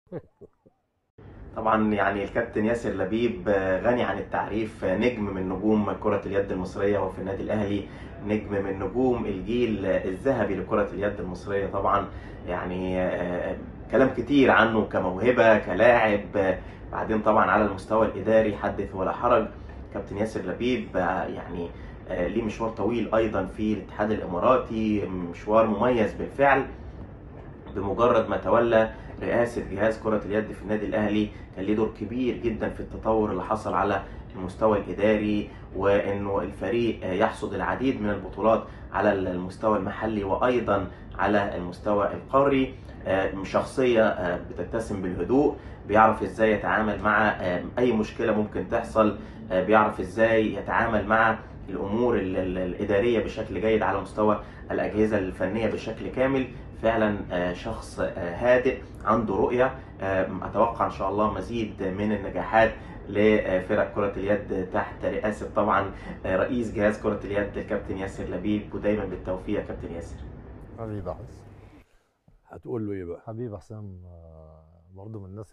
طبعا يعني الكابتن ياسر لبيب غني عن التعريف نجم من نجوم كرة اليد المصرية وفي النادي الأهلي نجم من نجوم الجيل الذهبي لكرة اليد المصرية طبعا يعني آه، كلام كتير عنه كموهبة كلاعب بعدين طبعا على المستوى الإداري حدث ولا حرج كابتن ياسر لبيب آه، يعني آه، ليه مشوار طويل أيضا في الاتحاد الإماراتي مشوار مميز بالفعل بمجرد ما تولى رئاسة جهاز كرة اليد في النادي الأهلي كان ليه دور كبير جدا في التطور اللي حصل على المستوى الإداري وإنه الفريق يحصد العديد من البطولات على المستوى المحلي وأيضا على المستوى القاري شخصية بتتسم بالهدوء بيعرف ازاي يتعامل مع اي مشكلة ممكن تحصل بيعرف ازاي يتعامل مع الامور الاداريه بشكل جيد على مستوى الاجهزه الفنيه بشكل كامل فعلا شخص هادئ عنده رؤيه اتوقع ان شاء الله مزيد من النجاحات لفرق كرة اليد تحت رئاسة طبعا رئيس جهاز كرة اليد الكابتن ياسر لبيب ودايما بالتوفيق يا كابتن ياسر حبيبي حسن هتقول له ايه بقى؟ حبيبي حسام برضه من الناس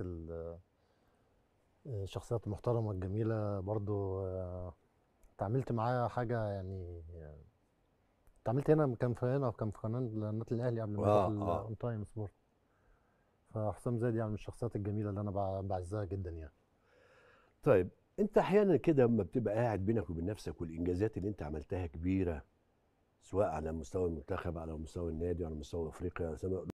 الشخصيات المحترمة الجميلة برضه اتعاملت معاه حاجة يعني اتعاملت هنا كان في هنا كان في قناة النادي الأهلي قبل ما آه، يروح آه. الأون تايم سبورت فحسام زايد يعني من الشخصيات الجميلة اللي أنا بع- بعزها جدا يعني طيب انت احيانا كده لما بتبقى قاعد بينك وبين نفسك والانجازات اللي انت عملتها كبيره سواء على مستوى المنتخب على مستوى النادي على مستوى افريقيا سواء